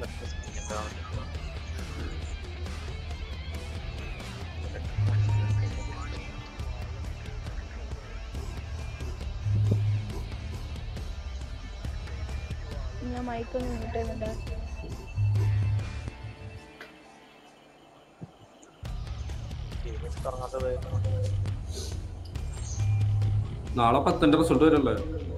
ഞാൻ മൈക്കൊന്ന് കിട്ടുന്നുണ്ട് തുടങ്ങാത്തത് നാളെ പത്തിന്റെ റിസൾട്ട് വരുമല്ലേ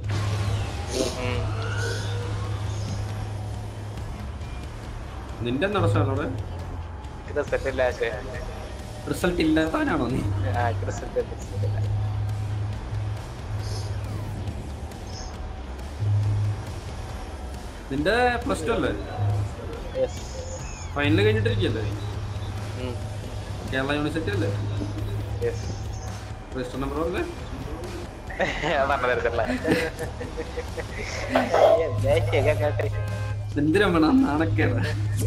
നിന്റെ എന്താ സാറോടെ റിസൾട്ട് ഇല്ല പക്ഷേ റിസൾട്ട് ഇല്ലാത്തവനാണോ നീ ആ റിസൾട്ട് റിസൾട്ട് ഇല്ല നിന്റെ പ്ലസ് ടു അല്ലേ യെസ് ഫൈനൽ കഴിഞ്ഞിട്ടിരിക്കല്ലേ കേരള യൂണിവേഴ്സിറ്റി അല്ലേ യെസ് രജിസ്റ്റർ നമ്പർ അല്ലേ പറഞ്ഞ തരത്തില്ല എന്തിനാ നാണക്കേടാ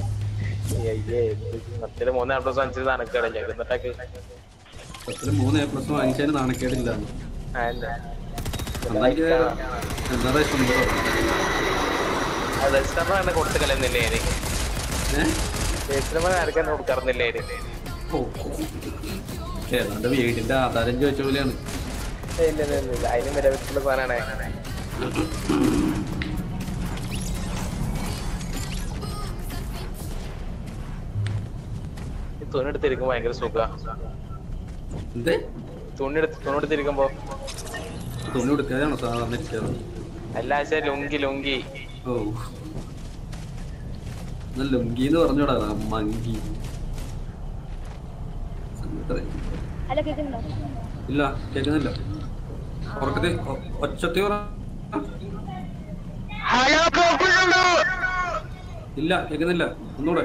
പത്തില് മൂന്ന് എ പ്ലസ് അഞ്ചിൽ തണുക്കടല്ലേ എന്നിട്ടൊക്കെ പത്തില് മൂന്ന് എ പ്ലസ് വാങ്ങിച്ചതിന് നാണക്കേടില്ല ആ, എന്താ? എന്താ എന്താ രജിസ്റ്റർ നമ്പർ അത് രജിസ്റ്റർ തന്നെ കൊടുത്ത് കളയുന്നില്ലേ ഇനി ഏഹ് രജിസ്റ്റർ ആർക്കും കൊടുക്കാറുന്നില്ലേ ഇനി ഓ ഏതാണ്ട് വീടിന്റെ ആധാരം ചോദിച്ച പോലെയാണ് ഇല്ല ഇല്ല ഇല്ല, ഇല്ല അതിന് നിലവിലുള്ള സാധനമാണ് ഈ തുണി എടുത്തിരിക്കുമ്പോ ഭയങ്കര സുഖ എന്തേ തുണി എടുത്ത് തുണി എടുത്തിരിക്കുമ്പോ തുണി കൊടുക്കാതെയാണോ സാധാരണ ഇരിക്കാറ് എല്ലാ ആഴ്ച ലുങ്കി ലുങ്കി ഓ എന്നാ ലുങ്കി എന്ന് പറഞ്ഞോടാ മങ്കി സങ്കടമായി. അല്ല കേൾക്കുന്നുണ്ടോ ഇല്ല കേൾക്കുന്നില്ല ഉറക്കത്തെ ഒ- ഒച്ചത്തി പറ ഇല്ല കേൾക്കുന്നില്ല ഒന്നുകൂടെ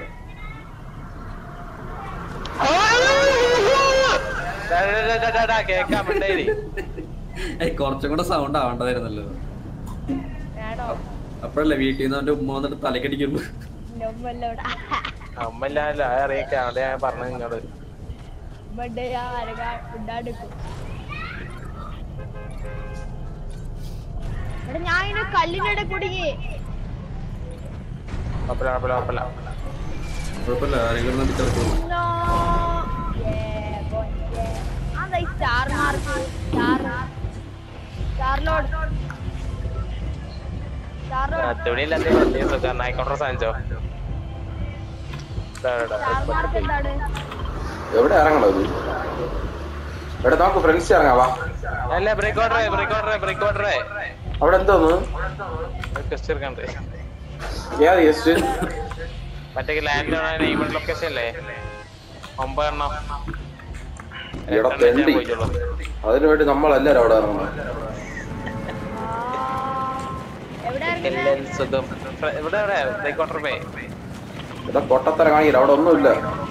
ഡാ, ഡാ, ഡാ, ഡാ, ഡാ, ഡാ, കേക്കാൻ മിണ്ടായിരി. ഏയ് കുറച്ചും കൂടെ സൗണ്ട് ആവണ്ടതായിരുന്നല്ലോ ഞാനോ അപ്പോഴല്ലേ വീട്ടിൽ നിന്ന് അവന്റെ ഉമ്മ വന്നിട്ട് തലക്കടിക്കുള്ളൂ നൊമ്പല്ല ഇവിടെ അമ്മയില്ലാല്ലോ അത് അറിയിക്കാം അവിടെ ഞാൻ പറഞ്ഞു നിങ്ങളോട് ബഡ് ആ അരക ഫുഡാടുക്കും എടാ ഞാൻ ഇങ്ങനെ കല്ലിനിടെ കുടുങ്ങി കുഴപ്പമില്ല കുഴപ്പമില്ല കുഴപ്പമില്ല കുഴപ്പമില്ല ആരെങ്കിലും ഒന്ന് ചെറുക്കുള്ളൂ No. Yeah, boy, yeah. അതാ ഈ star mark star star load star load തുണിയില്ലാത്ത പ്രത്യേക സുഖം ആയിക്കോട്ടെ സാധിച്ചോ സ്റ്റാർ മാർക്ക് എന്താണ് എവിടെ ഇറങ്ങണം ഇത് എവിടെ നമുക്ക് ഫ്രണ്ട്സ് ഇറങ്ങാവാ അല്ല ബ്രേക്ക് ഓർഡറേ ബ്രേക്ക് ഓർഡറേ ബ്രേക്ക് ഓർഡറേ അവിടെ എന്തോന്ന് ക്വസ്റ്റ് എടുക്കണ്ട് ഏത് ജസ്റ്റ് മറ്റേ ലാൻഡ് നെയ്മഡ് ലൊക്കേഷൻ അല്ലേ ഒമ്പതെണ്ണം എടാ എട്ടെണ്ണം ഞാൻ തെണ്ടി പോയിട്ടുള്ളൂ അതിനു വേണ്ടി നമ്മളെല്ലാരും അവിടെ ഇറങ്ങണം എവിടെ എല്ലാം സുഖം ഫ്ര- ഇവിടെ എവിടെ ബ്രേക്ക് ഓർഡർ പേ എടാ പൊട്ടത്തര കാണിക്കില്ല അവിടെ ഒന്നുമില്ല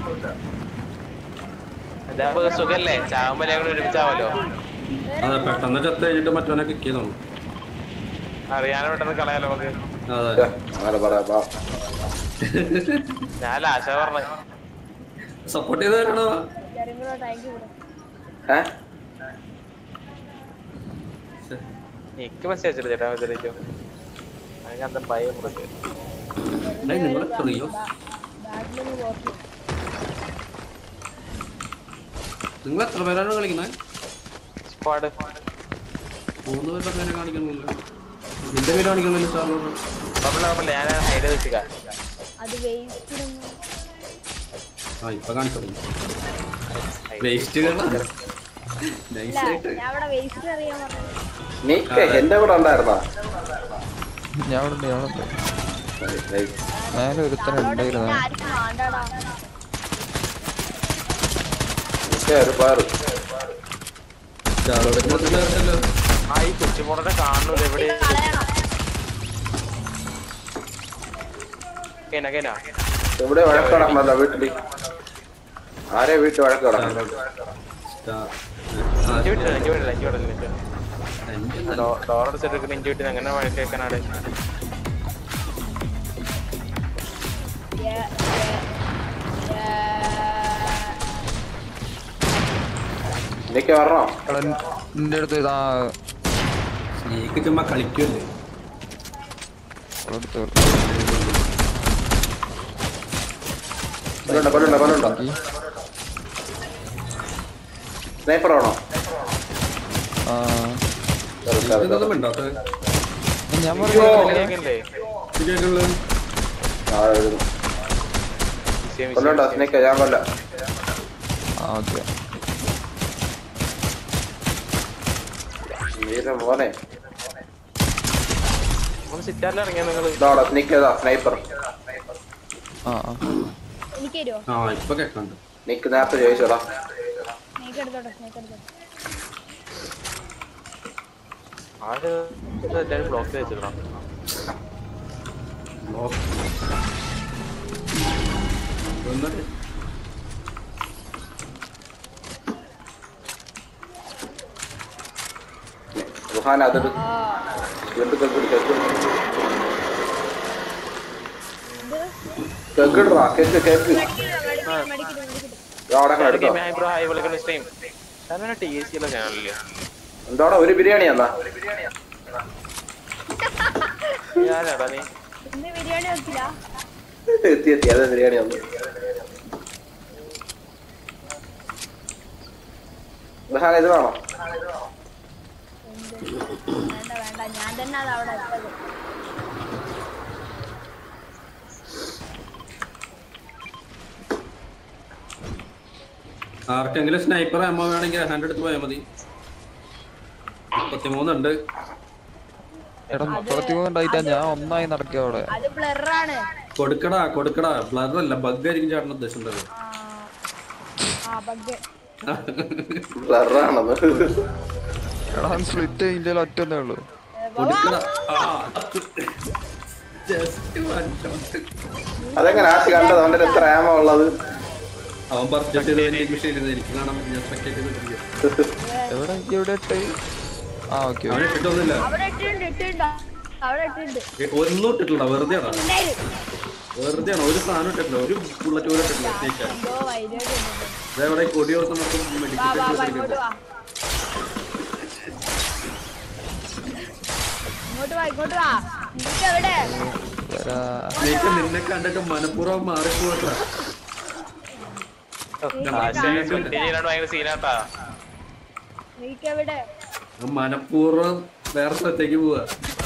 ഇതാകുമ്പോ സുഖല്ലേ ചാവുമ്പോ ഞങ്ങൾ ഒരുമിച്ചാവല്ലോ അതെ പെട്ടെന്ന് ചത്ത് കഴിഞ്ഞിട്ട് മറ്റവനെ കിക്ക് ചെയ്തോളൂ അറിയാനും പെട്ടെന്ന് കളയാലോ നമുക്ക് അതെ അങ്ങനെ പറയാ വാ. ഞാൻ ആശ പറഞ്ഞു സപ്പോർട്ട് ചെയ്ത് തരണോ ജെറിമിനോ താങ്ക് യു ഏ എനിക്ക് മെസ്സേജ് അയച്ചിട്ട് ചേട്ടാ വിചാരിക്കും അതിന് അന്തം ഭയം കൊടുക്ക് നിങ്ങൾ എത്രയോ ബാറ്റിലൊന്ന് പോക്കി നിങ്ങൾ എത്ര പേരാണ് കളിക്കുന്നത് സ്ക്വാഡ് മൂന്ന് പേരുടെ പേരെ കാണിക്കുന്നില്ല നിന്റെ പേര് കാണിക്കുന്നില്ല സാറിനോട് കുഴപ്പമില്ല കുഴപ്പമില്ല ഞാൻ ഹൈഡ് വെച്ചിക്കാം അത് വേസ്റ്റിലൊന്നും ആ ഇപ്പൊ കാണിച്ചു വേസ്റ്റ് ഇല്ല നൈസായിട്ട് ഞാൻ അവിടെ വേസ്റ്റ് അറിയാൻ പറഞ്ഞത് നീക്ക് എന്റെ കൂടെ ഉണ്ടായിരുന്നാ ഞാൻ അവിടെ ഉണ്ട്, ഞാൻ അവിടെ ഉണ്ട്. മേലെ ഒരുത്തൻ അവിടെ ഉണ്ടായിരുന്നു പിന്നെ ആർക്കും വേണ്ടടാ നീക്ക് ഒരു പാറ് ചാളോടെ കേട്ടല്ലോ ആ ഈ കുച്ചിമോടെ കാണൂല എവിടെ ഇത് കളയണം കേന കേന ഇവിടെ വഴക്ക് നടക്കണല്ലോ വീട്ടില് ആരെ വീട്ടിൽ വഴക്ക് നടക്കണം ഇഞ്ചി വിട്ടില്ല ഇഞ്ചി വിട്ടില്ല ഇഞ്ചി വിട്ടില്ല ഡോർ അടിച്ചിട്ട് ഇഞ്ചി വിട്ടില്ല അങ്ങനെ വഴക്ക് കേൾക്കാനാണ് Yeah, yeah, yeah. നീക്ക് വരണോ എടാ, നിന്റെ അടുത്ത് ഇതാ സ്നേക്ക് ചുമ്മാ കളിക്കുമല്ലേ അടുത്ത് കൊല്ലണ്ട കൊല്ലണ്ട കൊല്ലണ്ട നോക്കി. സ്നൈപ്പർ ആണോ ആ ഇതൊന്നും മിണ്ടാത്തത് ഞാൻ അയ്യോ. പറഞ്ഞു കേൾക്കണ്ടേ ശരിയായിട്ടുള്ളത് ആ എഴുതുന്നു കൊല്ലണ്ട സ്നേക്ക് ഞാൻ കൊല്ല ആ ഓക്കെ വീര മോനെ ഒന്ന് സിറ്റാറിൽ ഇറങ്ങിയാ നിങ്ങള് ഇതാടാ സ്നേക്ക് ഏതാ സ്നൈപ്പർ ആ ആ എനിക്ക് തരുമോ ആ ഇപ്പൊ കേൾക്കണ്ട് നിക്ക് നേരത്തെ ചോദിച്ചോടാ സ്നേക്ക് എടുത്തോട്ടെ സ്നേക്ക് എടുത്തോട്ടെ ആര് എല്ലാരും ബ്ലോക്ക് വെച്ചിടണം എന്നിട്ട് റുഹാൻ അതെടു ആ എന്ത് കെക്കിട് കെക്കിട് ഇത് കെക്കിടാ cake cake medical medical medical medical അവിടെ എടുത്തോ ബ്രോ ഹായ് വിളിക്കുന്ന സ്ട്രീം ഞാൻ ടി എസ് സിയിലെ ചാനലില് എന്താടാ ഒരു ബിരിയാണി എന്നാ ഞാനാടാ നീ ഇന്ന് ബിരിയാണി വെച്ചില്ല എത്തി എത്തി അതെ ബിരിയാണി വന്നു റുഹാൻ ഇത് വേണോ എന്ത്? വേണ്ട വേണ്ട ഞാൻ തന്നെ അത് അവിടെ ഇട്ടത് ആർക്കെങ്കിലും സ്നൈപ്പർ അമ്മ വേണമെങ്കിൽ ഹാൻഡ് എടുത്ത് പോയാൽ മതി മുപ്പത്തിമൂന്നുണ്ട് എടാ മുപ്പത്തിമൂന്നുണ്ടായിട്ടാ ഞാൻ ഒന്നായി നടക്കുക അവിടെ അത് ബ്ലറാണ് കൊടുക്കടാ കൊടുക്കടാ ബ്ലർ അല്ല ബഗ് ആയിരിക്കും ചാടുന്ന ഉദ്ദേശമുണ്ടത് ആ ബഗ് ബ്ലറാണത് എടാ സ്പ്ലിറ്റ് ഇന്ത്യയിൽ ഒറ്റന്നേ ഉള്ളൂ കൊടുക്കടാ ആ ജസ്റ്റ് വൺ ഷോട്ട് അതെങ്ങനെ ആശ കണ്ടത് അവന്റെ എത്ര ആമ ഉള്ളത് അവൻ പർച്ചേസ് ചെയ്ത് വലിയ വിഷയം എനിക്ക് കാണാൻ പറ്റും ഞാൻ സ്പെക്ടേറ്റ് ചെയ്തിട്ടിരിക്കുക എവിടെ എനിക്ക് എവിടെ ഇട്ട് ആ ഓക്കെ അവനെ ഇട്ടിട്ടൊന്നുമില്ല അവിടെ ഇട്ടുണ്ട് ഇട്ടുണ്ട് അവിടെ ഇട്ടുണ്ട് ഏ, ഒന്നും ഇട്ടിട്ടില്ല വെറുതെ ആണോ ഉണ്ടായിരു. വെറുതെ ആണോ ഒരു സാധനം ഇട്ടിട്ടില്ല ഒരു ബുള്ളറ്റ് പോലും ഇട്ടിട്ടില്ല സ്നേക്ക് എന്തോ വൈദ്യുതി ഉണ്ട്. അതേവിടെ കൊടി ഓർത്ത് നമുക്ക് വാ വാ വാ മെഡിക്കൽ ഇങ്ങോട്ട് വാ ഇങ്ങോട്ട് വാ ഇങ്ങോട്ട് വാ നിനക്ക് എവിടെ സ്നേക്ക് നിന്നെ കണ്ടിട്ട് മനഃപൂർവ്വം മാറിപ്പോട്ടാ ഭയങ്കര സീനാട്ടാ നിനക്ക് എവിടെ മനഃപൂർവ്വം വേറെ സ്ഥലത്തേക്ക് പോവാ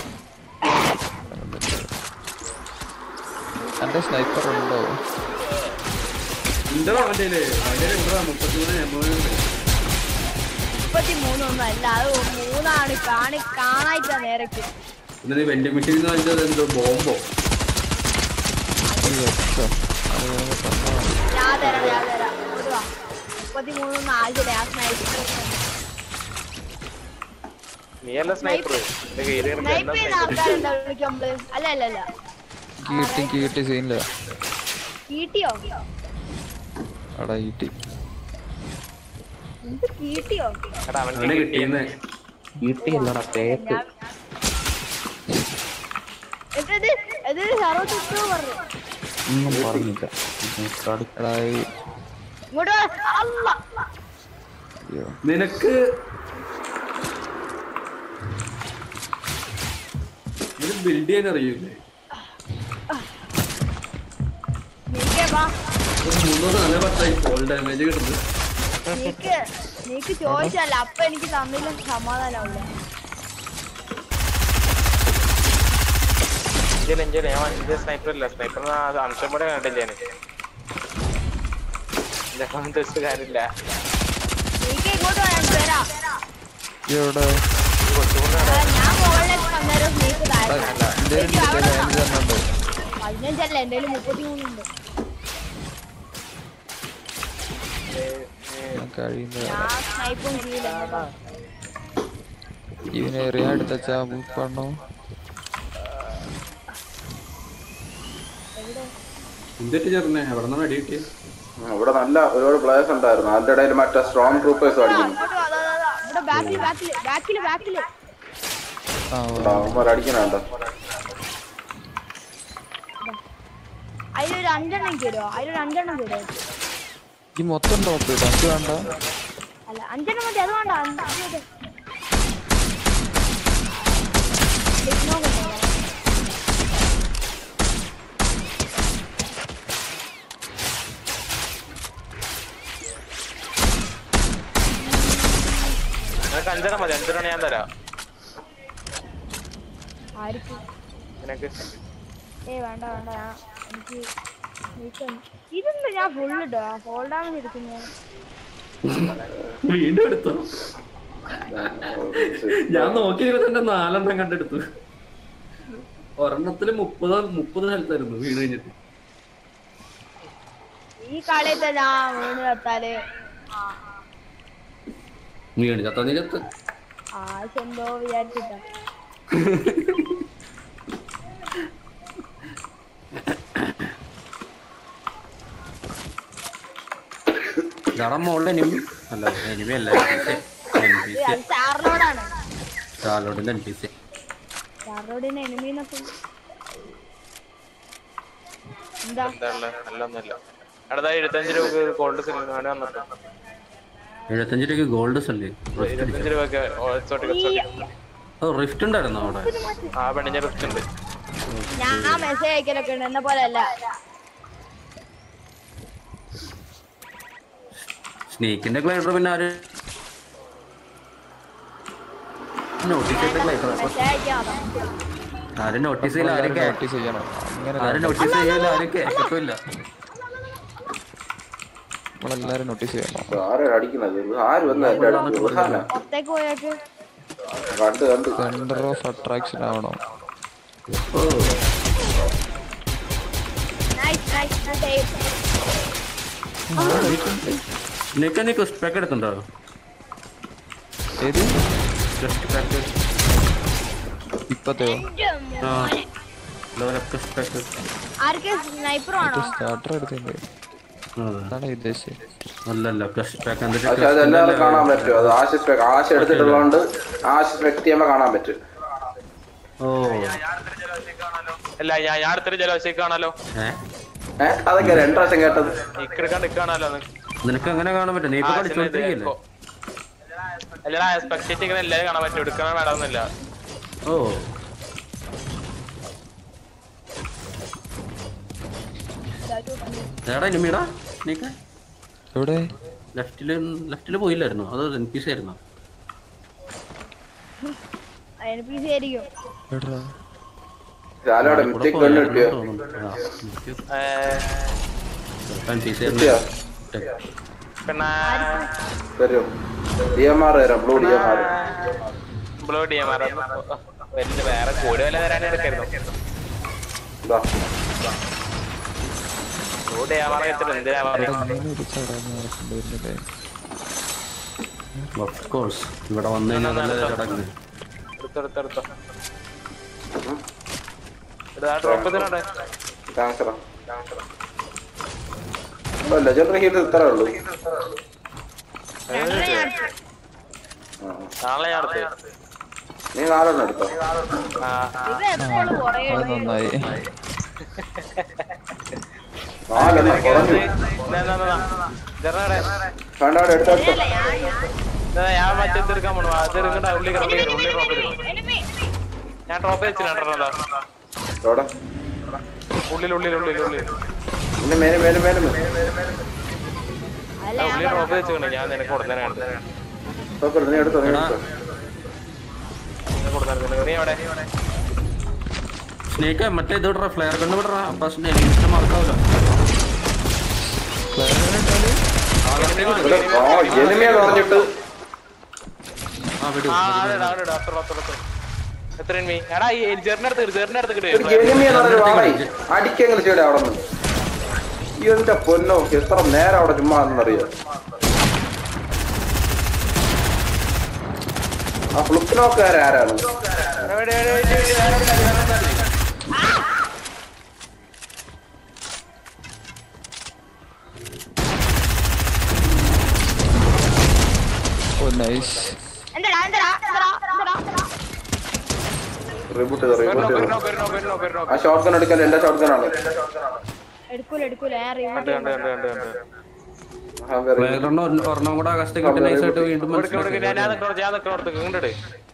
എന്റെ സ്നൈപ്പർ ഉണ്ടോ എന്തോ അവന്റെ അവന്റെ എന്താ മുപ്പത്തിമൂന്ന് എൺപത് മുപ്പത്തി മൂന്നൊന്നും അല്ല അത് മൂന്നാണ് കാണി കാണായിട്ടാ നേരക്ക് പിന്നെ നീ വെൻഡിങ് മെഷീൻ എന്ന് വെച്ചത് എന്തോ ബോംബോ ഈ ഒച്ച. അത് ഞാൻ തന്നാ മതി. ഞാൻ തരാം ഞാൻ തരാം ഇങ്ങോട്ട് വാ മുപ്പത്തി മൂന്നൊന്നും ആവശ്യമില്ല ആ സ്നൈപ്പർ നീ അല്ല സ്നൈപ്പർ എന്റെ കയ്യിൽ സ്നൈപ്പ് ചെയ്യുന്ന ആൾക്കാരെന്താ വിളിക്കുമ്പോ അല്ല അല്ല അല്ല എനിക്ക് കിട്ടി എനിക്ക് കിട്ടി സീനില്ല കീട്ടിയോ എടാ ഈട്ടി എന്ത് കീട്ടിയോ എടാ അവൻ അവനെ കിട്ടിയെന്നേ ഞാൻ എന്തത് ഇത് സർവ്വ പറഞ്ഞു എടാ ഈ ഇങ്ങോട്ട് വാ. അല്ല അയ്യോ നിനക്ക് ഇത് ബിൽഡ് ചെയ്യാൻ അറിയില്ലേ നീക്ക് വാ ഒരു മുന്നൂറ് നാല് പത്തായി ഫോൾ ഡാമേജ് കിട്ടുന്നത് നീക്ക് നീക്ക് ചോദിച്ചല്ല അപ്പൊ എനിക്ക് തന്നില്ല സമാധാനാവില്ല ഇന്ത്യയിൽ ഇന്ത്യയിൽ ഞാൻ ഇന്ത്യ സ്നൈപ്പർ അല്ല സ്നൈപ്പർ അംശം കൂടെ കണ്ടില്ല ഞാൻ എന്റെ ഫോൺ തെസ്റ്റ് കാര്യമില്ല നീക്ക് ഇങ്ങോട്ട് വാ ഞാൻ തരാം ഈ എവിടെ കുറച്ചുകൂടെ ആ, ഞാൻ മുകളിലേക്ക് വന്നേരം നീക്ക് താഴെ എന്റെ എനിക്ക് അവിടെ അതിന് തന്നെ ഉണ്ട് പതിനഞ്ചല്ല എന്റെ മുപ്പത്തി മൂന്നുണ്ട് ഞാൻ കഴിയുന്ന ഞാൻ സ്നൈപ്പും ചെയ്യില്ല കേട്ടോ. ഇവനെ എറിയാൻ എടുത്തച്ചാ പണ്ണോ എന്തിട്ട് ചേർന്നേ എവിടെ നിന്നാണ് അടി കിട്ടിയത് ഇവിടെ നല്ല ഒരുപാട് പ്ലേയേഴ്സ് ഉണ്ടായിരുന്നു അതിന്റെ ഇടയിൽ മറ്റേ സ്ട്രോങ് ട്രൂപ്പേഴ്സ് ആ, അടിക്കുന്നു ഇങ്ങോട്ട് വാ, ദാ, ദാ, ദാ. ഇവിടെ ബാക്കില് ബാക്കില് ബാക്കില് ബാക്കില് ആ അവന്മാർ അടിക്കുന്നുണ്ടോ അതിലൊരു അഞ്ചെണ്ണം തരുമോ അതിലൊരു അഞ്ചെണ്ണം തരുമോ ഈ മൊത്തം ടോപ്പ് ഇട്ടോ എനിക്ക് വേണ്ട അല്ല അഞ്ചെണ്ണം മതി അത് വേണ്ട അഞ്ച് മതി. ഡിഗ്നോ കൊണ്ടുവരാം. അഞ്ചെണ്ണം മതി അഞ്ചെണ്ണം ഞാൻ തരാം ആർക്ക് നിനക്ക് ഏ വേണ്ട വേണ്ട ഞാൻ എനിക്ക് നീക്കം- ഇതെന്താ ഞാൻ ഫുൾ ഇട്ടോ ഫോൾ ഡാമേജ് എടുക്കുന്നു വീണ്ടും എടുത്തു ഞാൻ നോക്കിയപ്പോ തന്നെ നാലെണ്ണം കണ്ടെടുത്തു ഒരെണ്ണത്തില് മുപ്പത് മുപ്പത് സ്ഥലത്തായിരുന്നു വീട് കഴിഞ്ഞിട്ട് ഈ കളിയത്തെ ഞാൻ വീണ് കത്താല് വീട് ചത്താ നീ ചത്ത് ആശ എന്തോ വിചാരിച്ചിട്ടാ ഇതാടാ മോളിൽ എനിമി അല്ല എനിമി അല്ല എൻ പി ഇത് സി അത് സ്റ്റാറിനോടാണ് ചാലോടിന്റെ എൻ പി സി സ്റ്റാറിനോടിന് എനിമീന്നൊക്കെ എന്താ എന്താ ഉള്ളത് നല്ലൊന്നുമില്ല അടുത്ത എഴുപത്തഞ്ച് രൂപ ഗോൾഡ് സിലിണ്ടർ വന്നിട്ട് എഴുപത്തഞ്ച് രൂപയ്ക്ക് ഗോൾഡ് സല്ലേ ഇരുപത്തഞ്ച് രൂപയൊക്കെ ഓൾസോട്ട് ഈ ഓ റിഫ്റ്റ് ഉണ്ടായിരുന്നോ അവിടെ ആ പെണ്ണിന്റെ റിസ്ക് ഉണ്ട് ഞാൻ മെസ്സേജ് അയക്കലൊക്കെ ഉണ്ട് എന്നെ പോലെ അല്ല സ്നേക്കിന്റെ ഗ്ലൈഡർ പിന്നെ ആര് നോട്ടീസ് ചെയ്ത ഗ്ലൈഡർ മെസ്സേജ് അയക്കാം ആരും നോട്ടീസ് ചെയ്യില്ല ആരും കേ- നോട്ടീസ് ചെയ്യണം അങ്ങനെ ആരും നോട്ടീസ് ചെയ്യില്ല ആരും കേൾക്കത്തില്ല നമ്മളെല്ലാരും നോട്ടീസ് ചെയ്യണം ആരാ അടിക്കണത് ഇത് ആര് വന്ന എന്റെ അടുത്ത് റുഹാന പുറത്തേക്ക് പോയേക്ക് കണ്ട് കണ്ട് സെന്റർ ഓഫ് അട്രാക്ഷൻ ആവണം ഓ നൈസ് നൈസ് സേവ് നിനക്ക് നീ ക്വസ്റ്റ് പാക്ക് എടുത്തുണ്ടോ ഏത് ക്വസ്റ്റ് പാക്ക് ഇപ്പത്തെയോ ആ ക്വസ്റ്റ് പാക്ക് ആർക്ക് സ്നൈപ്പർ ആണോ സ്റ്റാർട്ടർ എടുത്തിട്ടുണ്ട് അതാണ് ഉദ്ദേശിച്ചത് അല്ലല്ല ക്വസ്റ്റ് പാക്ക് എന്നിട്ട് പക്ഷെ അത് എല്ലാവരും കാണാൻ പറ്റും അത് ആശിസ് വ്യക്തി- ആശ എടുത്തിട്ടുള്ളതുകൊണ്ട് ആശിസ് വ്യക്തിയമ്മ കാണാൻ പറ്റും ഓ അല്ല ഞാൻ ഞാൻ അടുത്തൊരു ജലവശേക്ക് കാണാലോ ഏ ഏഹ് അതൊക്കെ രണ്ടു പ്രാവശ്യം കേട്ടത് ഇക്കെടുക്കാൻ നിൽക്കാണല്ലോ നിനക്ക് അങ്ങനെ കാണാൻ പറ്റും നീ ഇപ്പൊ കളിച്ചോണ്ടിരിക്കല്ലേ അല്ലടാ സ്പെക്ടേറ്റ് ഇങ്ങനെ എല്ലാരും കാണാൻ പറ്റും എടുക്കാൻ വേണമെന്നില്ല ഓ എടാ ഇനിമീടാ നീക്ക എവിടെ ലെഫ്റ്റില് ലെഫ്റ്റില് പോയില്ലായിരുന്നു അത് എൻ പി സി ആയിരുന്നു എൻ പി സി ആയിരിക്കും എവിടാ ശാലോടെ മിത്തിക്ക് കണ്ണ് കിട്ടിയോ എൻ പി സി കിട്ടിയോ പിന്നെ തരും ഡി എം ആർ തരാം blue D M R blue D M R വലിയ വേറെ കൂടി വല്ല തരാനും എടുക്കായിരുന്നു ഇതാ ബ്ലൂ ഡി എം ആർ വെച്ചിട്ട് എന്തിനാ പറയുക അങ്ങനെ ഇടിച്ചവിടെ നടക്കണ്ടിരുന്നില്ലേ ഓഫ് കോഴ്സ് ഇവിടെ വന്നു കഴിഞ്ഞാൽ നല്ല കിടക്കുന്നത് എടുത്തോ എടുത്തോ എടുത്തോ എടുത്താ ഡ്രോപ്പ് ഇതിനുണ്ട് താങ്ക്സ് ലെജൻഡറി ഹീറ്റ് ഇത്രേ ഉള്ളൂ രണ്ടെണ്ണം ഞാൻ എടുത്തു. ആ. നാളെ ഞാൻ എടുത്ത് നീ നാലെണ്ണം എടുത്തോ ആ ഇത് എപ്പോഴും കുറേ അത് നന്നായി നാലെണ്ണം കുറഞ്ഞു ചെറുതാടെ വേണ്ട അവിടെ എടുത്തോ എടുത്തോ അല്ല, ഞാൻ- ഞാൻ- ഞാൻ മറ്റേ തീർക്കാൻ പോണു അത് ഇങ്ങോട്ട് ഉള്ളി കിടന്നു ഉള്ളി ഡ്രോപ്പ് ചെയ്തു enemy. ഞാൻ ഡ്രോപ്പ് വെച്ചിട്ടുണ്ടല്ലോ എവിടെ ഉള്ളിൽ ഉള്ളിൽ ഉള്ളിൽ ഉള്ളിൽ പിന്നെ മേലെ മേലെ മേലെ മേലെ അല്ല ഞാൻ ഉള്ളിൽ ഡ്രോപ്പ് വെച്ചിട്ടുണ്ട് ഞാൻ നിനക്ക് കൊടുത്തനാണ് നോക്കട്ടെ, നീ എടുത്തോ നീ എടുത്തോ നീ എവിടെ സ്നേക്ക് മറ്റേ ഇത് വിടറ ഫ്ലെയർ കണ്ണ് വിടറ പക്ഷേ എനിക്ക് മറക്കാവില്ല ഇവിടെ ആ എനിമിയെന്ന് പറഞ്ഞിട്ട് ആ വിടൂ ആ അതെടാ അതെടാ അത്ര അത്ര അത്ര എത്ര എണ്ണി എടാ ഈ ചെറിന്റെ അടുത്ത് ചെറിന്റെ അടുത്ത് ഒരു കിട്ടും എനിമിയെന്ന് പറഞ്ഞൊരു വാളായി അടിക്കെങ്കിലും ചെയ്യടെ അവിടെ നിന്ന് ഈ എന്റെ പൊന്നോ എത്ര നേരം അവിടെ ചുമ്മാ എന്നറിയോ ആ ഫ്ലിപ്പിനോക്കാരാരാണ് ഓ നൈസ് എന്തെടാ എന്തെടാ എന്തെടാ എന്തെടാ റിബൂട്ട് ചെയ്ത് റിബൂട്ട് ചെയ്ത് നോക്ക് നോക്ക് നോക്ക് നോക്ക് ആ ഷോട്ട് ഗൺ എടുക്കാൻ എന്റെ ഷോട്ട് ഗണ്ണാണ് എടുക്കൂല എടുക്കൂല ഞാൻ കണ്ട് റിമോട്ട് കണ്ട് കണ്ട് കണ്ട് കണ്ട് ഫ്ലെയർ കണ്ണ് ഒരെണ്ണം കൂടെ ആകാശത്തേക്ക് ഇട്ട് nice ആയിട്ട് വീണ്ടും കൊടുക്ക് കൊടുക്ക് ഞാൻ ഞാൻ മനസ്സിലാക്കി നിക്കണോടത്ത് ഞാൻ നിക്കണോടത്ത് കണ്ടിട്ട്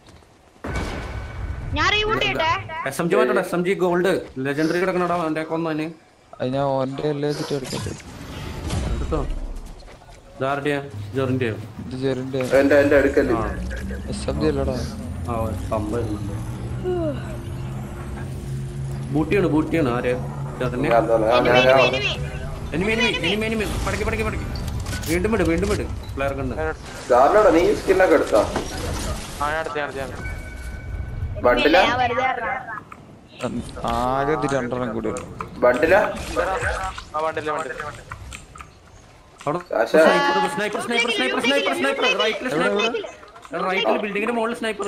ഞാൻ റീബൂട്ട് ചെയ്യട്ടെ എസ് എം ജി മാറ്റണം S M G gold legendary കിടക്കണടാ എന്റെ കൊന്നു അത് ഞാൻ ഓന്റെ എല്ലാം വെച്ചിട്ട് എടുക്കട്ടെ എടുത്തോ ഇതാരുടെയാ ജെറിന്റെയോ ഇത് ചെറിന്റെ എന്റെ എന്റെ അടുക്കല്ലേ ആ എസ് എം ജി അല്ലടാ ആ പമ്പ വരുന്നുണ്ട് ബൂട്ടിയാണ് ബൂട്ടിയാണ് ആരെ ചെറിനെ ഞാൻ തന്നെ- ഞാൻ- ഞാൻ- ഞാൻ- എനിമി എനിമി എനിമി എനിമി പടക്കി പടക്കി പടക്കി വീണ്ടും വിട് വീണ്ടും വിട് പ്ലെയർ കണ്ട് ചാർലോടാ നീ സ്കിന്നൊക്കെ എടുത്താ ആ ഞാൻ അടുത്ത് ഞാൻ അടുത്ത് ഞാൻ ബണ്ടില ഞാൻ വെറുതെ ഇറങ്ങാം. ആകെ ഇത് രണ്ടെണ്ണം കൂടി ഉള്ളു. ബണ്ടില ആ വണ്ടില്ല വണ്ടില്ല അവിടെ ആശ sniper sniper sniper sniper sniper sniper റൈറ്റിൽ സ്നൈപ്പർ റൈറ്റിൽ ബിൽഡിങ്ങിന്റെ മുകളിൽ സ്നൈപ്പർ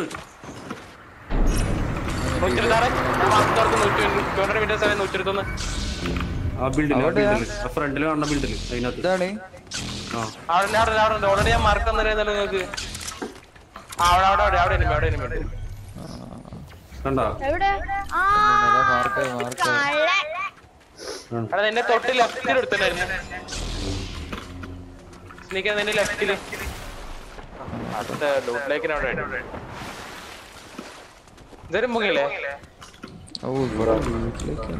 നൂറ്റി ഇരുപത്താറ് നൂറ്റി ടു ഹൺഡ്രഡ് മീറ്റേഴ്സ് ആയി നൂറ്റി ഇരുപത്തൊന്ന് ആ ബിൽഡിംഗ് ആ അവിടെയാ? ബിൽഡിംഗ് ആ ഫ്രണ്ടിൽ കാണുന്ന ബിൽഡിംഗ് അതിനകത്ത് ഇതാണ് ആ അവിടെ അവിടെ അവിടെ ഓൾറെഡി ഞാൻ മാർക്ക് തന്നിരുന്നല്ലോ നിങ്ങൾക്ക് ആ അവിടെ അവിടെ അവിടെ അവിടെ enemy, അവിടെ enemy ഉണ്ട് കണ്ടാ എവിടെ ആ മാർക്കായി മാർക്കായി കള്ളൻ അവിടെ നിന്നെ തൊട്ട് ലെഫ്റ്റിൽ എടുത്തിട്ടുണ്ടായിരുന്നു സ്നീക്കാൻ നിന്റെ ലെഫ്റ്റില് അടുത്ത ലൂട്ടിലേക്കിന് അവിടെ ഉണ്ട്. ഇതൊരു മുങ്ങില്ലേ ഓ ഇവിടെ വീട്ടിലേക്ക്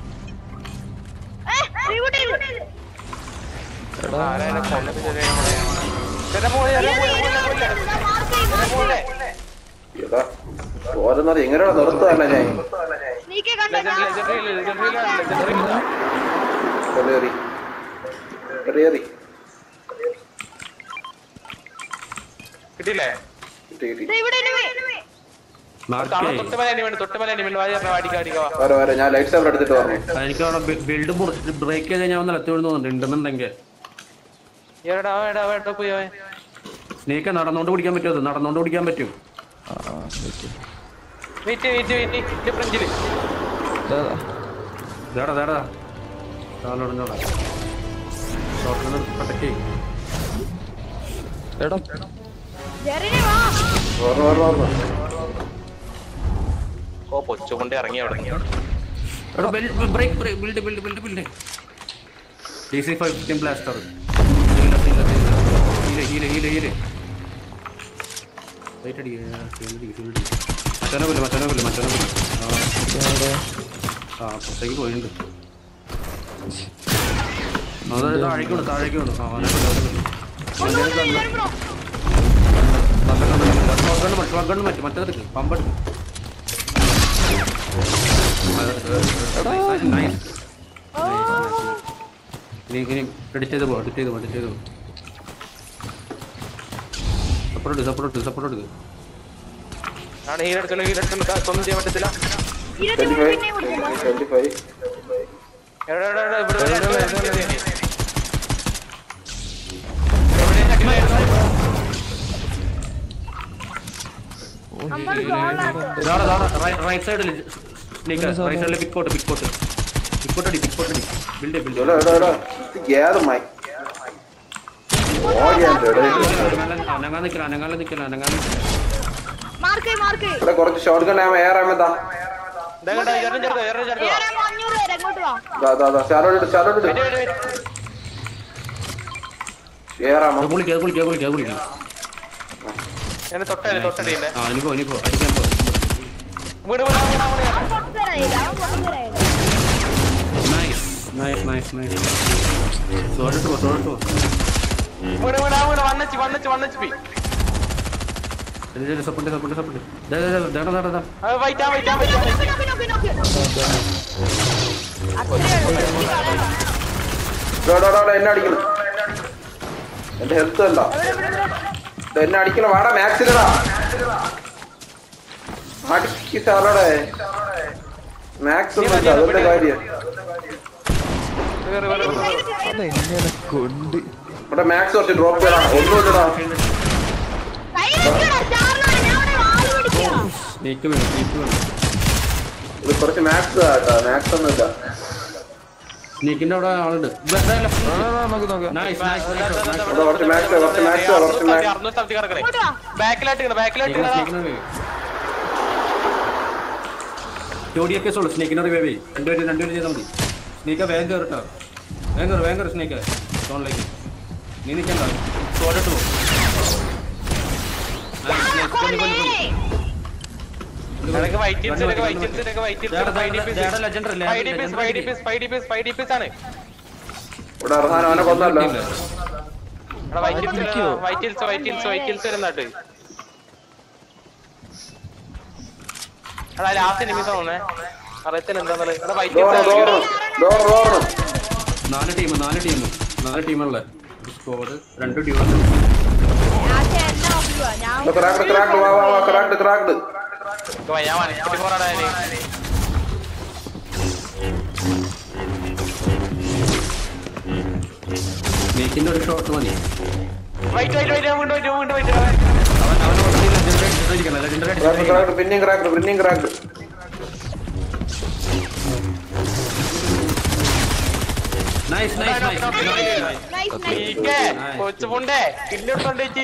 ഏ, reboot ചെയ്തു. എടാ ആരായാലും കൊല്ലത്ത് ചെറിയ നമ്മളെ ചെറിയ പോലെ ചെറിയ പോലെ പോലെ പോലെ ഇതാ mark ചെയ്തു, mark പോലെ എടാ ഓരോന്നത് എങ്ങനെയാ നിർത്തുകയല്ല ഞാൻ sneak കണ്ടോ ഞാൻ? ലെജൻഡറി ലെജൻഡറി ലെജൻഡറി കയറി കയറി കിട്ടിയില്ലേ കിട്ടി കിട്ടി ദേ ഇവിടെ enemy. മാർക്ക് കാണാൻ തൊട്ടുമല എനിമ തൊട്ടുമല എനിമ വാടി അടിക്ക അടിക്കുക വരെ വരെ ഞാൻ ലൈറ്റ് സേവർ എടുത്തിട്ട് പറഞ്ഞു എനിക്ക് അവിടെ ബിൽഡ് ബ്രേക്ക് ചെയ്ത് ഞാൻ നിലത്ത് വീഴുന്നുണ്ട് ഉണ്ടെന്നുണ്ടെങ്കിൽ എടാ എടാ എടാ പോയി അവൻ സ്നേക്ക് നടന്നോണ്ട് പിടിക്കാൻ പറ്റുമോ അത് നടന്നോണ്ട് പിടിക്കാൻ പറ്റും ആ വെയിറ്റ് വെയിറ്റ് വെയിറ്റ് വെയിറ്റ് ഫ്രഞ്ചില് ഇതാ ദേടാ ദേടാ കാലോടഞ്ഞോടാ ഷോട്ടിൽ പട്ടക്കേ എടാ ജെറിനി വാ. ഓർമ്മ ഓർമ്മ ഓർമ്മ ഓ പൊച്ചുകൊണ്ട് ഇറങ്ങി അവിടെ എടാ break build build build build D C five fifteen blaster ഹീല ഹീല ഹീല ഹീല വെയിറ്റ് അടി മറ്റനെ കൊല്ലും മറ്റനെ കൊല്ലും മറ്റനെ കൊല്ലും ഇതാടെ ആ പുറത്തേക്ക് പോയിട്ടുണ്ട് അത് താഴേക്ക് വേണം താഴേക്ക് വേണം ആ അവനെ കൊല്ലും, അവനെ കൊല്ലും. ഒന്ന് വന്ന് എല്ലാവരും ബ്രോ. നല്ല കണ്ണ് ഷോട്ട് മതി ഷോട്ട് ഗണ്ണ് മതി മറ്റേതെടുക്ക് പമ്പെടുക്ക് നൈസ് ഓ, ഇനി ഇനി എഡിറ്റ് ചെയ്ത് പോ എഡിറ്റ് ചെയ്ത് പോ എഡിറ്റ് ചെയ്ത് പോ സപ്പോർട്ട് സപ്പോർട്ട് സപ്പോർട്ട് എടുക്ക് ആണ് ഹീൽ എടുത്തോളൂ ഹീൽ എടുത്തോളൂ ഒന്നും ചെയ്യാൻ പറ്റത്തില്ല ഇരുപത്തി ട്വന്റി മൂന്ന് ഫൈവ് പിന്നെയും കൊടുക്കണ്ടോ? ട്വന്റി ഫൈവ് എടാ എടാ എടാ ഇവിടെ വരെ ഇവിടെ വരെ ഇവിടെ വരെ. നമ്മൾ ഗോളാണ്. റൈറ്റ് സൈഡിൽ സ്നീക്കർ റൈറ്റ് സൈഡിൽ പിക്ക് പോട്ട് പിക്ക് പോട്ട് പിക്ക് പോട്ട് അടി പിക്ക് പോട്ട് അടി ബിൽഡ് ബിൽഡ് എടാ എടാ എടാ ഗ്യാസ് മൈ ഓടിയാണ്ട് എടാ അനങ്ങാൻ നിൽക്കില്ല അനങ്ങാൻ നിൽക്കില്ല അനങ്ങാൻ നിൽക്കില്ല മാർക്ക് ചെയ്യ്, മാർക്ക് ചെയ്യ്. ഇവിടെ കുറച്ച് ഷോർട്ട് ഗൺ ആമ എയർ ആമതാ ദേ കണ്ടോ, ഇതെല്ലാം ചെറുതാ, ഇതെല്ലാം ചെറുതാ. ഏഴാകുമ്പോ അഞ്ഞൂറ് പേര് അങ്ങോട്ട് വാ ദാ ദാ ദാ ഷാലോട്ട് ഇട് ഷാലോട്ട് ഇട് വെയിറ്റ്, വെയിറ്റ്, വെയിറ്റ്. എയർ ആമ കുളിക്കുക കുളിക്കുക കുളിക്കുക കുളിക്കുക എന്നെ തൊട്ടടി തൊട്ടടിയില്ലേ ആ ഇനിപ്പോ ഇനിപ്പോ അടിക്കാൻ പോ വീട് വീട് വീട് വീട് അവൻ പൊട്ടിത്തരായില്ല അവൻ പൊട്ടിത്തരായില്ല നൈസ് നൈസ് നൈസ് നൈസ് സോറിട്ട് പോ സോറിട്ട് പോ വീട് വീട് വീട് വണ്ണച്ച് വണ്ണച്ച് വണ്ണച്ച് പോയി സപ്പോർട്ട് സപ്പോർട്ട് സപ്പോർട്ട് ദേടാ ദേടാ ദേടാ വൈറ്റാ വൈറ്റാ വൈറ്റാ നോക്ക്, നോക്ക്, നോക്ക്, നോക്ക്. അത്രേ ഉള്ളൂ. ഈ കളയണം. എടാ എടാ, എടാ എന്നെ അടിക്കണം എന്റെ ഹെൽത്ത് കണ്ടോ ഇവിടെ, ഇവിടെ, ഇവിടെ. ഇത് എന്നെ അടിക്കണം വാടാ മാക്സിലടാ അടിക്ക് സാറോടെ മാക്സ് ഒന്നും ഇല്ല അതിന്റെ കാര്യം വേറെ വേറെ അതെങ്ങനെ കൊണ്ട് ഇവിടെ മാക്സ് കുറച്ച് ഡ്രോപ്പ് ചെയ്യണം ഒന്നുമില്ലടാ കൈ വെക്കടാ, ചാർലാണ്. ഞാൻ ഇവിടെ വാല് പിടിക്കാ. സ്നേക്ക് വേണം സ്നേക്ക് വേണം ഇത് കുറച്ച് മാക്സ് കേട്ടോ മാക്സ് ഒന്നും ഇല്ല സ്നേക്കിന്റെ അവിടെ ആളുണ്ട് നോക്ക് നോക്ക് നൈസ് നൈസ് ഇവിടെ കുറച്ച് മാക്സ് കുറച്ച് മാക്സ് കുറച്ച് മാക്സ് അറുന്നൂറ്റി കിടക്കണേ ഇങ്ങോട്ട് വാ. ബാക്കിലായിട്ട് ബാക്കിലായിട്ട് ജോഡിയൊക്കെ ഉള്ളു സ്നേക്കിനെ റിവൈവ് ചെയ്യും രണ്ടുപേരും രണ്ടുപേരും ചെയ്താൽ മതി സ്നേക്ക വേഗം കയറട്ടോ വേഗം കയറി വേഗം കയറി സ്നേക്ക സോണിലേക്ക് നീ നിൽക്കണ്ട സോളിട്ട് പോകും നിനക്ക് വൈറ്റ് ചിപ്സ് നിനക്ക് വൈറ്റ് ചിപ്സ് നിനക്ക് white chips five D piece legendary five D piece five D piece five D piece five D piece ആണ് ഇവിടെ ഇറങ്ങാൻ അവനെ കൊന്നല്ലോ എടാ white hills white hills white hills white hills വരുന്നാട്ട് എടാ ലാസ്റ്റ് നിമിഷം തോന്നേ അറിയത്തില്ല എന്താന്നുള്ളത് എടാ white door hills door door door നാല് ടീം നാല് ടീം നാല് ടീമുള്ള സ്കോഡ് രണ്ട് ടീം ഞാൻ എന്നെ നോക്കുക ഞാൻ ക്രാക്ട് ക്രാക്ട് വാ വാ വാ ക്രാക്ട് ക്രാക്ട് ഞാൻ വൺ ഫോർട്ടി ഫോർ ആണ് സ്നേക്കിന്റെ ഒരു ഷോട്ട് മതി വൈറ്റ് വൈറ്റ് വൈറ്റ് വീണ്ടും വൈറ്റ് വീണ്ടും വൈറ്റ് അവൻ അവൻ ഓൾറെഡി ലെജൻഡറി അടിക്കണം ലെജൻഡറി ക്രാക്ട് അടിക്കണം ക്രാക്ട് പിന്നെയും ക്രാക്ട് പിന്നെയും cracked nice nice nice nice nice കൊച്ചു പോണ്ടേ കില്ലെടുത്തോണ്ട് വെച്ച്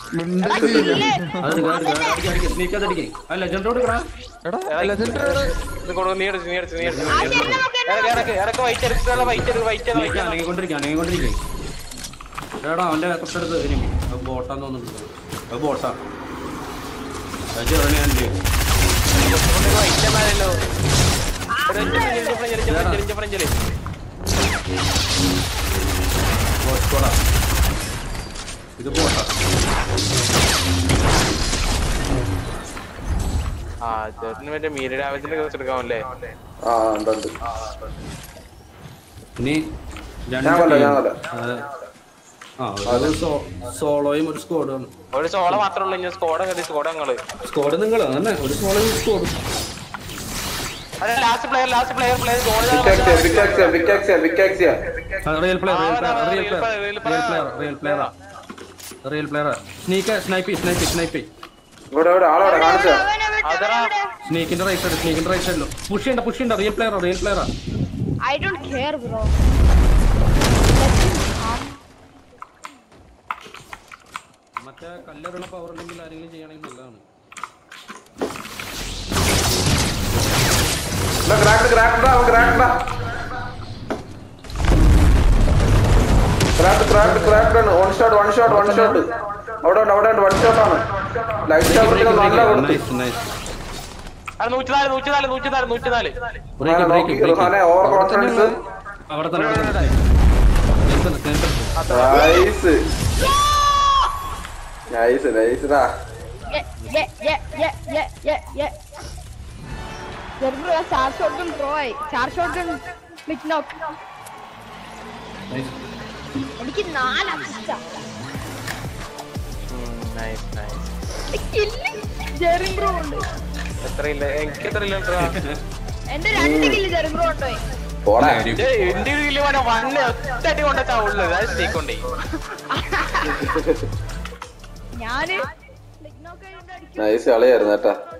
അത് അടിക്കാം സ്നേക്ക് അത് അടിക്കാം ആ ലെജൻഡറോട് കിടാ എടാ ലെജൻഡറി ഇത് കൊടുക്കും നീ എടുത്ത് നീ എടുത്ത് നീ എടുത്ത് ആ ശരി നമുക്ക് ഇറക്ക് ഇറക്ക് ഇറക്ക് വൈറ്റ് എടുക്കുക വൈറ്റ് എടുക്കുക വൈറ്റ് സ്നേക്ക് വൈറ്റ് അനങ്ങിക്കൊണ്ടിരിക്കുക അനങ്ങിക്കൊണ്ടിരിക്കുക എടാ അവന്റെ തൊട്ടടുത്ത് എനിമി അത് ബോട്ടാന്ന് തോന്നുന്നുണ്ട് അത് ബോട്ടാ അത് ചെറുനെ ഹാൻഡിൽ ചെയ്യും വൈറ്റ് എന്നാലല്ലോ ഫ്രഞ്ച് ബോട്ട് സ്കോഡാ ഇത് ബോട്ടാ ആ ചേട്ടന് മറ്റേ മീരയുടെ ആവശ്യത്തിന് കുറിച്ച് എടുക്കാമല്ലേ ആ ഉണ്ട് ഉണ്ട് ഇനി ഞാൻ കൊല്ലാം, ഞാൻ കൊല്ലാം. ആ ഒരു സോ- സോളോയും ഒരു സ്കോഡും ഒരു സോള മാത്രമേ ഉള്ളൂ ഇനി സ്കോഡ കയറി സ്കോഡ ഞങ്ങള് സ്കോഡ് നിങ്ങൾ തന്നെ ഒരു സോളോയും സ്കോഡും അതെ last player last player player പിക്കാക്സിയ പിക്കാക്സിയ പിക്കാക്സിയ പിക്കാക്സിയ റിയൽ പ്ലെയർ റിയൽ ആ, player real real player, player real player. Real player real player sneak സ്നൈപ്പി സ്നൈപ്പി സ്നൈപ്പി ഇവിടെ ഇവിടെ ആളവിടെ കാണിച്ച അതെടാ സ്നീക്കിന്റെ റൈറ്റ് സൈഡ് സ്നീക്കിന്റെ റൈറ്റ് സൈഡിലും പുഷ് ചെയ്യണ്ട പുഷ് ചെയ്യണ്ട real player real player I don't care bro മറ്റേ കല്ലെറിയണ പവർ ഉണ്ടെങ്കിൽ ആരെങ്കിലും ചെയ്യണമെങ്കിൽ നല്ലതാണ് ക്രാക്ട് ക്രാക്ടാ ക്രാക്ടാ ക്രാക്ട് ക്രാക്ട് ക്രാക്ട് ആണ് one shot one shot one shot അവിടെ ഉണ്ട് അവിടെ ഉണ്ട് വൺ ഷോട്ട് ആണ് ലൈറ്റ് ഷോട്ട് നല്ല കൊടുത്തു നൈസ് നൈസ് അത് നൂറ്റിനാല് നൂറ്റിനാല് നൂറ്റിനാല് നൂറ്റിനാല് break break break overconfidence അവിടെ തന്നെ അവിടെ തന്നെ സ്നൈപ്പർ സ്നൈപ്പർ നൈസ് നൈസ് നൈസ്ടാ ബ്രോ ചാർ ഷോട്ടും ബ്രോ ആയി ചാർ ഷോട്ടും ക്ലിക്ക് നോക്ക് നൈസ് എനിക്ക് നാല് അസിസ്റ്റാ nice nice kill Jerin bro ഉണ്ട് എത്രയില്ല എനിക്ക് എത്രയില്ല എന്റെ രണ്ട് കില്ല് ജെറിൻ ബ്രോ ഉണ്ടോ പോടാ എന്റെ ഒരു കിലോ വേണം വണ്ണ് ഒറ്റടി കൊണ്ടാ ഉള്ളത് അത് സ്റ്റേക്ക് കൊണ്ടേ ഞാന് ക്ലിക്ക് നോക്ക് അടിക്കും നൈസ് കളിയായിരുന്നു കേട്ടാ